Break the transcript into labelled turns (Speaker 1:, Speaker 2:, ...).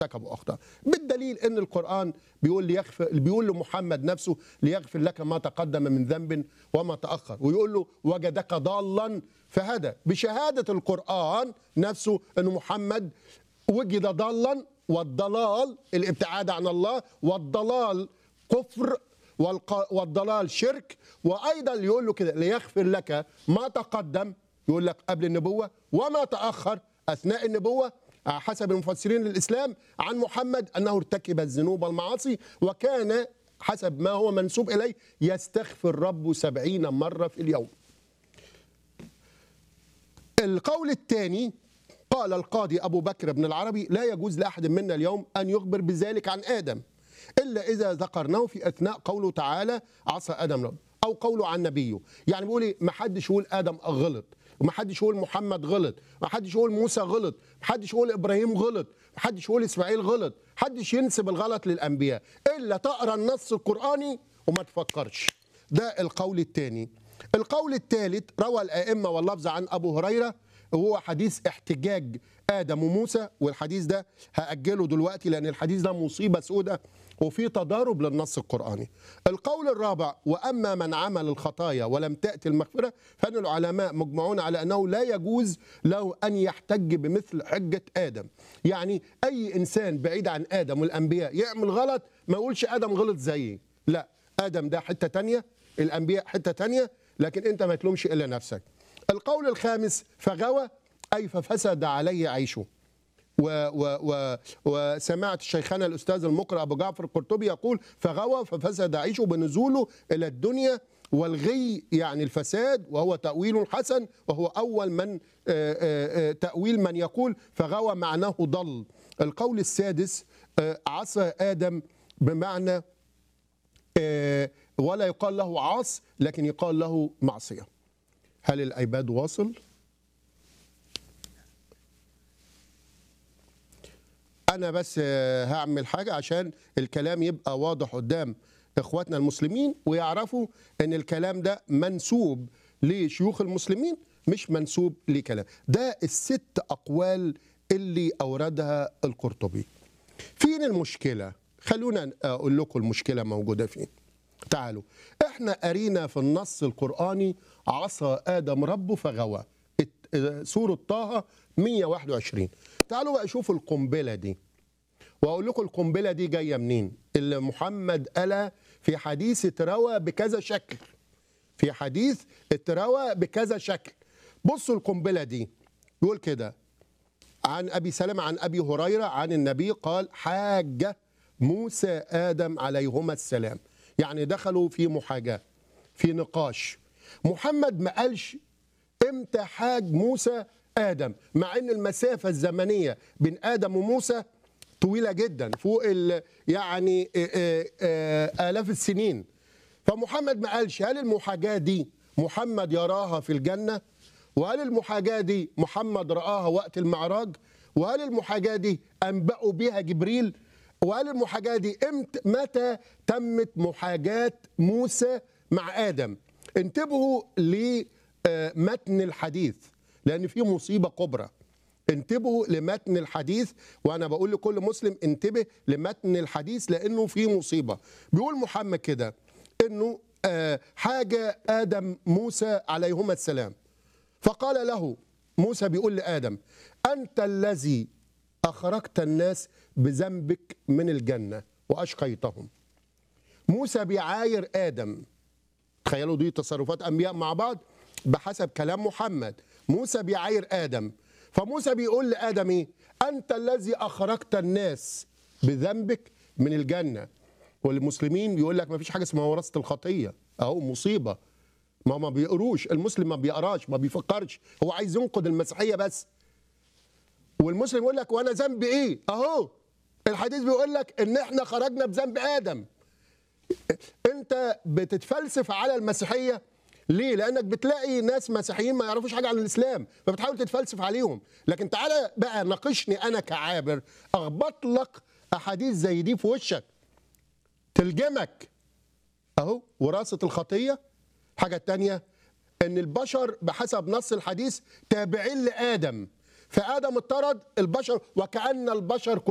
Speaker 1: ارتكبوا اخطاء بالدليل ان القران بيقول ليغفر بيقول لمحمد نفسه ليغفر لك ما تقدم من ذنب وما تاخر ويقول له وجدك ضالا فهدى بشهاده القران نفسه ان محمد وجد ضالا والضلال الابتعاد عن الله والضلال كفر والق- والضلال شرك وايضا يقول له كده ليغفر لك ما تقدم يقول لك قبل النبوه وما تاخر اثناء النبوه حسب المفسرين الاسلام عن محمد انه ارتكب الذنوب والمعاصي وكان حسب ما هو منسوب اليه يستغفر ربه سبعين مره في اليوم. القول الثاني قال القاضي ابو بكر بن العربي لا يجوز لاحد منا اليوم ان يخبر بذلك عن ادم الا اذا ذكرناه في اثناء قوله تعالى عصى ادم رب او قوله عن نبيه يعني بيقول ايه ما حدش يقول ادم غلط وما حدش يقول محمد غلط ما حدش يقول موسى غلط ما حدش يقول ابراهيم غلط ما حدش يقول اسماعيل غلط حدش ينسب الغلط للانبياء الا تقرا النص القراني وما تفكرش ده القول الثاني القول الثالث روى الائمه واللفظ عن ابو هريره وهو حديث احتجاج ادم وموسى والحديث ده هاجله دلوقتي لان الحديث ده مصيبه سوداء وفي تضارب للنص القراني. القول الرابع واما من عمل الخطايا ولم تاتي المغفره فان العلماء مجمعون على انه لا يجوز له ان يحتج بمثل حجه ادم. يعني اي انسان بعيد عن ادم والانبياء يعمل غلط ما يقولش ادم غلط زيي. لا ادم ده حته تانية الانبياء حته تانية لكن انت ما تلومش الا نفسك. القول الخامس فغوى أي ففسد عليه عيشه و و و وسمعت شيخنا الأستاذ المقرأ أبو جعفر القرطبي يقول فغوى ففسد عيشه بنزوله إلى الدنيا والغي يعني الفساد وهو تأويل حسن وهو أول من آه، آه، آه، تأويل من يقول فغوى معناه ضل القول السادس آه، عصى آدم بمعنى آه، ولا يقال له عاص لكن يقال له معصيه هل الايباد واصل انا بس آه، هعمل حاجه عشان الكلام يبقى واضح قدام اخواتنا المسلمين ويعرفوا ان الكلام ده منسوب لشيوخ المسلمين مش منسوب لكلام ده الست اقوال اللي اوردها القرطبي فين المشكله خلونا اقول لكم المشكله موجوده فين تعالوا احنا قرينا في النص القرآني عصى آدم ربه فغوى ات- اه، سورة طه 121 تعالوا بقى شوفوا القنبلة دي واقول لكم القنبلة دي جاية منين اللي محمد قالها في حديث اتروى بكذا شكل في حديث اتروى بكذا شكل بصوا القنبلة دي يقول كده عن ابي سلمة عن ابي هريره عن النبي قال حاج موسى ادم عليهما السلام يعني دخلوا في محاجاه في نقاش محمد ما قالش امتى حاج موسى ادم مع ان المسافه الزمنيه بين ادم وموسى طويله جدا فوق ال يعني آه، آه، آه، الاف السنين فمحمد ما قالش هل المحاجاه دي محمد يراها في الجنه وهل المحاجاه دي محمد راها وقت المعراج وهل المحاجاه دي انبأوا بها جبريل وهل المحاجاه دي امتى متى تمت محاجاه موسى مع ادم انتبهوا لمتن الحديث لان في مصيبه كبرى انتبهوا لمتن الحديث وانا بقول لكل مسلم انتبه لمتن الحديث لانه في مصيبه بيقول محمد كده انه آه، حاجه ادم موسى عليهما السلام فقال له موسى بيقول لادم انت الذي اخرجت الناس بذنبك من الجنه واشقيتهم موسى بيعاير ادم تخيلوا دي تصرفات انبياء مع بعض بحسب كلام محمد موسى بيعاير ادم فموسى بيقول لادم ايه انت الذي اخرجت الناس بذنبك من الجنه والمسلمين بيقول لك ما فيش حاجه اسمها وراثه الخطيه اهو مصيبه ما ما بيقروش المسلم ما بيقراش ما بيفكرش هو عايز ينقد المسيحيه بس والمسلم يقول لك وانا ذنبي ايه اهو الحديث بيقول لك ان احنا خرجنا بذنب ادم انت بتتفلسف على المسيحيه ليه؟ لانك بتلاقي ناس مسيحيين ما يعرفوش حاجه عن الاسلام فبتحاول تتفلسف عليهم لكن تعالى بقى ناقشني انا كعابر اخبط لك احاديث زي دي في وشك تلجمك اهو وراثه الخطيه الحاجه الثانيه ان البشر بحسب نص الحديث تابعين لادم فادم اطرد البشر وكان البشر